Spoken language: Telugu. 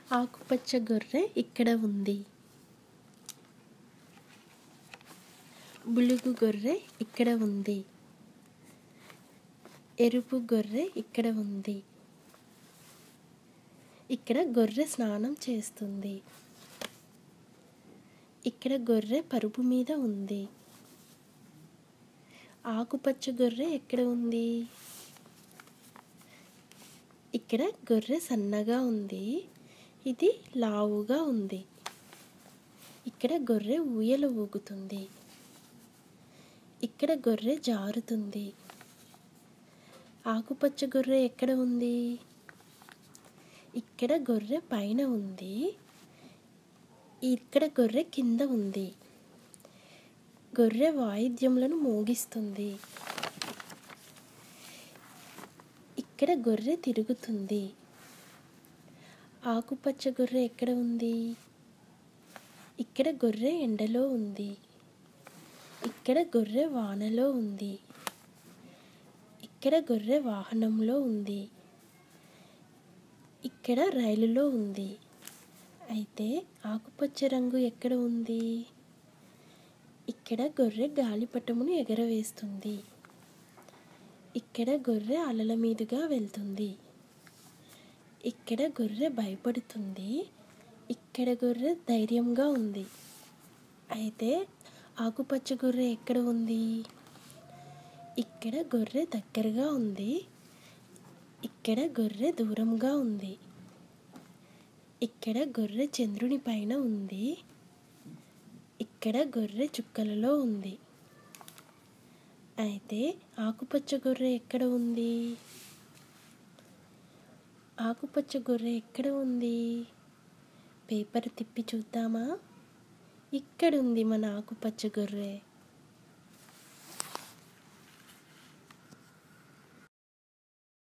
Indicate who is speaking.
Speaker 1: ఆకుపచ్చ గొర్రె ఇక్కడ ఉంది బులుగు గొర్రె ఇక్కడ ఉంది ఎరుపు గొర్రె ఇక్కడ ఉంది ఇక్కడ గొర్రె స్నానం చేస్తుంది ఇక్కడ గొర్రె పరుపు మీద ఉంది ఆకుపచ్చ గొర్రె ఎక్కడ ఉంది ఇక్కడ గొర్రె సన్నగా ఉంది ఇది లావుగా ఉంది ఇక్కడ గొర్రె ఊయల ఊగుతుంది ఇక్కడ గొర్రె జారుతుంది ఆకుపచ్చ గొర్రె ఎక్కడ ఉంది ఇక్కడ గొర్రె పైన ఉంది ఇక్కడ గొర్రె కింద ఉంది గొర్రె వాయిద్యములను మోగిస్తుంది ఇక్కడ గొర్రె తిరుగుతుంది ఆకుపచ్చ గొర్రె ఎక్కడ ఉంది ఇక్కడ గొర్రె ఎండలో ఉంది ఇక్కడ గొర్రె వానలో ఉంది ఇక్కడ గొర్రె వాహనంలో ఉంది ఇక్కడ రైలులో ఉంది అయితే ఆకుపచ్చ రంగు ఎక్కడ ఉంది ఇక్కడ గొర్రె గాలిపటమును ఎగరవేస్తుంది ఇక్కడ గొర్రె అలల మీదుగా వెళ్తుంది ఇక్కడ గొర్రె భయపడుతుంది ఇక్కడ గొర్రె ధైర్యంగా ఉంది అయితే ఆకుపచ్చ గొర్రె ఎక్కడ ఉంది ఇక్కడ గొర్రె దగ్గరగా ఉంది ఇక్కడ గొర్రె దూరంగా ఉంది ఇక్కడ గొర్రె చంద్రుని పైన ఉంది ఇక్కడ గొర్రె చుక్కలలో ఉంది అయితే ఆకుపచ్చ గొర్రె ఎక్కడ ఉంది ఆకుపచ్చ గొర్రె ఎక్కడ ఉంది పేపర్ తిప్పి చూద్దామా ఇక్కడుంది మన ఆకుపచ్చ గొర్రె